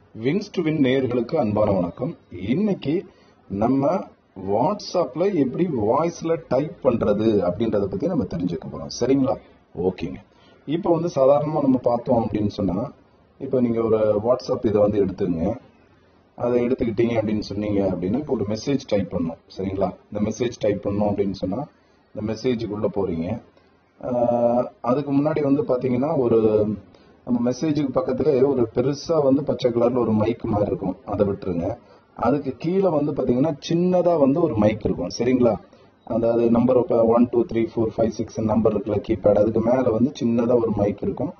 wings to win நேயர்களுக்கு அன்பான வணக்கம் இன்னைக்கு நம்ம வாட்ஸ்அப்ல எப்படி வாய்ஸ்ல டைப் பண்றது அப்படின்றத பத்தி நம்ம தெரிஞ்சுக்க போறோம் சரிங்களா ஓகேங்க இப்போ வந்து சாதாரணமா நம்ம பார்த்தோம் அப்படின்னு சொன்னா இப்போ நீங்க ஒரு வாட்ஸ்அப் இதை வந்து எடுத்துங்க அதை எடுத்துக்கிட்டீங்க அப்படின்னு சொன்னீங்க அப்படின்னா இப்போ ஒரு மெசேஜ் டைப் பண்ணணும் சரிங்களா இந்த மெசேஜ் டைப் பண்ணணும் அப்படின்னு சொன்னா இந்த மெசேஜுக்குள்ள போறீங்க ஆஹ் அதுக்கு முன்னாடி வந்து பாத்தீங்கன்னா ஒரு நம்ம மெசேஜுக்கு பக்கத்துல ஒரு பெருசா வந்து பச்சை கலர்ல ஒரு மைக் மாதிரி இருக்கும் அதை விட்டுருங்க அதுக்கு கீழே வந்து பாத்தீங்கன்னா சின்னதா வந்து ஒரு மைக் இருக்கும் சரிங்களா அந்த அது number one two three four five six number இருக்குல்ல கீபேட் அதுக்கு மேல வந்து சின்னதா ஒரு மைக் இருக்கும்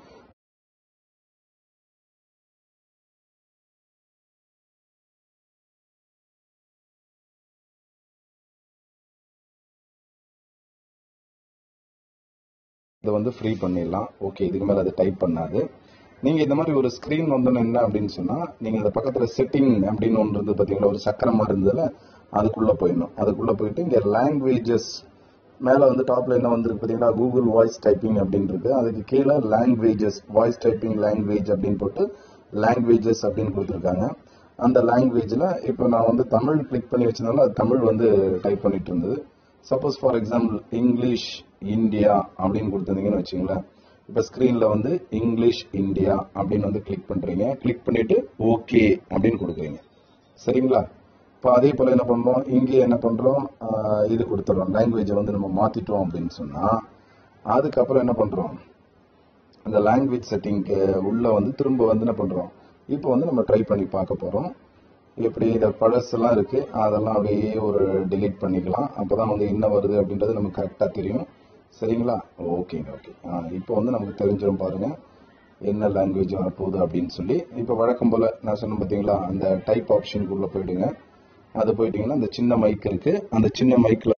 இதை வந்து ஃப்ரீ பண்ணிடலாம் ஓகே இதுக்கு மேல அதை டைப் பண்ணாது நீங்க இந்த மாதிரி ஒரு ஸ்கிரீன் வந்தோன்னு என்ன அப்படின்னு சொன்னா நீங்க இந்த பக்கத்துல செட்டிங் அப்படின்னு ஒன்று இருந்து பாத்தீங்களா ஒரு சக்கரம் மாதிரி இருந்ததுல அதுக்குள்ள போயிடணும் அதுக்குள்ள போயிட்டு இங்க லாங்குவேஜஸ் மேல வந்து டாப்ல என்ன வந்திருக்கு பாத்தீங்களா கூகுள் வாய்ஸ் டைப்பிங் அப்படின்னு இருக்கு அதுக்கு கீழே லாங்குவேஜஸ் வாய்ஸ் டைப்பிங் லாங்குவேஜ் அப்படின்னு போட்டு லாங்குவேஜஸ் அப்படின்னு கொடுத்துருக்காங்க அந்த லாங்குவேஜ்ல இப்போ நான் வந்து தமிழ் கிளிக் பண்ணி வச்சதுனால அது தமிழ் வந்து டைப் பண்ணிட்டு இருந்தது suppose for example English India அப்படின்னு கொடுத்துருந்தீங்கன்னு வச்சுங்களேன் இப்போ ஸ்க்ரீன்ல வந்து இங்கிலீஷ் இந்தியா அப்படின்னு வந்து கிளிக் பண்றீங்க கிளிக் பண்ணிட்டு ஓகே அப்படின்னு கொடுக்குறீங்க சரிங்களா இப்போ அதே போல என்ன பண்றோம் இங்கே என்ன பண்றோம் ஆஹ் இது கொடுத்துறோம் லாங்குவேஜை வந்து நம்ம மாத்திட்டோம் அப்படின்னு சொன்னா அதுக்கப்புறம் என்ன பண்றோம் அந்த லாங்குவேஜ் செட்டிங்க்கு உள்ள வந்து திரும்ப வந்து என்ன பண்றோம் இப்போ வந்து நம்ம ட்ரை பண்ணி பார்க்க போறோம் எப்படி இந்த பழசெல்லாம் இருக்கு அதெல்லாம் அப்படியே ஒரு delete பண்ணிக்கலாம் அப்பதான் வந்து என்ன வருது அப்படின்றது நமக்கு கரெக்டா தெரியும் சரிங்களா ஓகேங்க ஓகே இப்போ வந்து நமக்கு தெரிஞ்சிடும் பாருங்க என்ன லாங்குவேஜ் வரப்போகுது அப்படின்னு சொல்லி இப்போ வழக்கம் போல நான் சொன்னேன் பார்த்தீங்களா அந்த டைப் ஆப்ஷனுக்குள்ள போயிடுங்க அது போயிட்டீங்கன்னா அந்த சின்ன மைக் இருக்கு அந்த சின்ன மைக்ல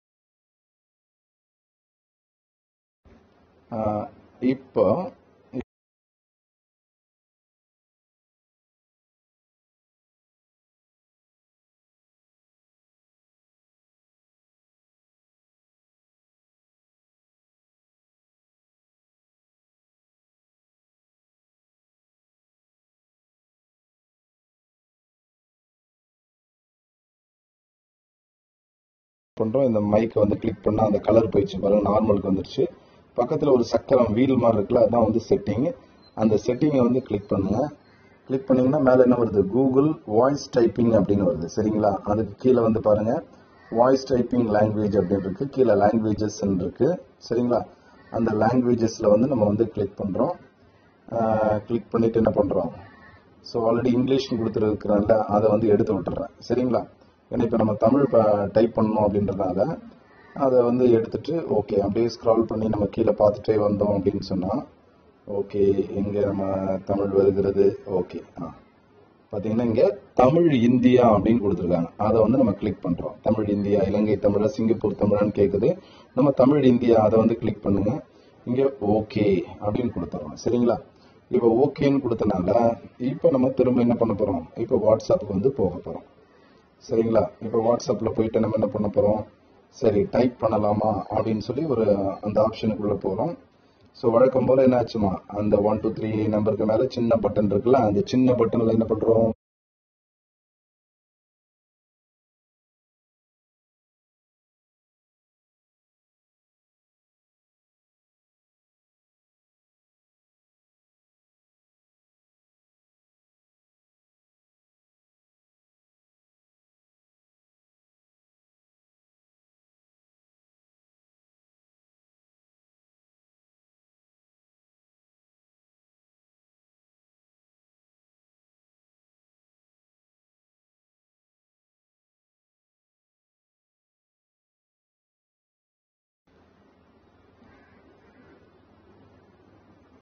இப்போ பண்றோம் இந்த மைக்கை வந்து கிளிக் பண்ணா அந்த கலர் போயிடுச்சு பாருங்க நார்மலுக்கு வந்துருச்சு பக்கத்துல ஒரு சக்கரம் வீல் மாதிரி இருக்குல்ல அதான் வந்து செட்டிங் அந்த செட்டிங்கை வந்து கிளிக் பண்ணுங்க கிளிக் பண்ணீங்கன்னா மேல என்ன வருது கூகுள் வாய்ஸ் டைப்பிங் அப்படின்னு வருது சரிங்களா அதுக்கு கீழே வந்து பாருங்க வாய்ஸ் டைப்பிங் லாங்குவேஜ் அப்படின்னு இருக்கு கீழே லாங்குவேஜஸ் இருக்கு சரிங்களா அந்த லாங்குவேஜஸ்ல வந்து நம்ம வந்து கிளிக் பண்றோம் கிளிக் பண்ணிட்டு என்ன பண்றோம் ஸோ ஆல்ரெடி இங்கிலீஷ் கொடுத்துருக்குறேன்ல அதை வந்து எடுத்து விட்டுறேன் சரிங்களா ஏன்னா இப்போ நம்ம தமிழ் டைப் பண்ணணும் அப்படின்றதால அதை வந்து எடுத்துட்டு ஓகே அப்படியே ஸ்க்ரால் பண்ணி நம்ம கீழே பார்த்துட்டே வந்தோம் அப்படின்னு சொன்னா ஓகே எங்க நம்ம தமிழ் வருகிறது ஓகே ஆ பாத்தீங்கன்னா இங்க தமிழ் இந்தியா அப்படின்னு கொடுத்துருக்காங்க அதை வந்து நம்ம கிளிக் பண்றோம் தமிழ் இந்தியா இலங்கை தமிழா சிங்கப்பூர் தமிழான்னு கேக்குது நம்ம தமிழ் இந்தியா அதை வந்து கிளிக் பண்ணுங்க இங்க ஓகே அப்படின்னு கொடுத்துறோம் சரிங்களா இப்போ ஓகேன்னு கொடுத்தனால இப்போ நம்ம திரும்ப என்ன பண்ண போறோம் இப்போ வாட்ஸ்அப்புக்கு வந்து போக போறோம் சரிங்களா இப்போ வாட்ஸ்அப்ல போயிட்டு நம்ம என்ன பண்ண போறோம் சரி டைப் பண்ணலாமா அப்படின்னு சொல்லி ஒரு அந்த ஆப்ஷனுக்குள்ள போறோம் ஸோ வழக்கம் போல என்ன ஆச்சுமா அந்த ஒன் டூ த்ரீ நம்பருக்கு மேல சின்ன பட்டன் இருக்குல்ல அந்த சின்ன பட்டன்ல என்ன பண்றோம்